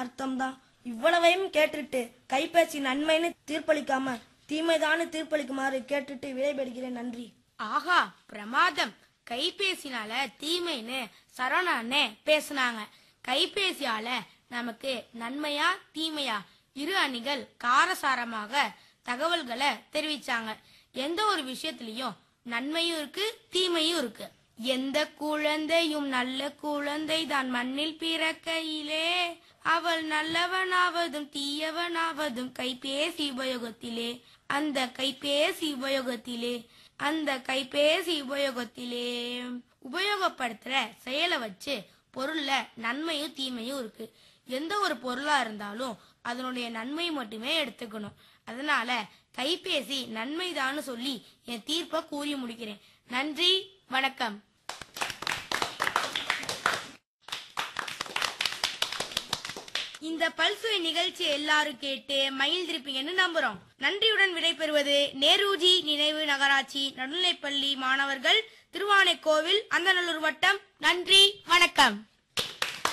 அர்த்தம்தான் இவ்வளவையும் கேட்டுட்டு கைபேசி நன்மைன்னு தீர்ப்பளிக்காம தீமைதான்னு தீர்ப்பளிக்குமாறு கேட்டுட்டு விடைபெறுகிறேன் நன்றி ஆஹா பிரமாதம் கைபேசினால தீமைன்னு சரவணா அண்ணே பேசுனாங்க கைபேசியால நமக்கு நன்மையா தீமையா இரு அணிகள் காரசாரமாக தகவல்களை தெரிவிச்சாங்க எந்த ஒரு விஷயத்திலையும் நன்மையும் இருக்கு தீமையும் இருக்கு எந்த குழந்தையும் நல்ல குழந்தை தான் மண்ணில் பிறக்கையிலே அவள் நல்லவனாவதும் தீயவனாவதும் கைபேசி உபயோகத்திலே அந்த கைபேசி உபயோகத்திலே அந்த கைபேசி உபயோகத்திலே உபயோகப்படுத்துற செயலை வச்சு பொருள்ல நன்மையும் தீமையும் இருக்கு எந்த ஒரு பொருளா இருந்தாலும் அதனுடைய நன்மை மட்டுமே எடுத்துக்கணும் அதனால கைபேசி நன்மைதான்னு சொல்லி என் தீர்ப்பை கூறி முடிக்கிறேன் நன்றி வணக்கம் இந்த பல்சுவை நிகழ்ச்சி எல்லாரும் கேட்டு மகிழ்ந்திருப்பீங்கன்னு நம்புறோம் நன்றியுடன் விடைபெறுவது நேருஜி நினைவு நகராட்சி நடுநிலைப்பள்ளி மாணவர்கள் திருவானைக்கோவில் அந்தநல்லூர் வட்டம் நன்றி வணக்கம்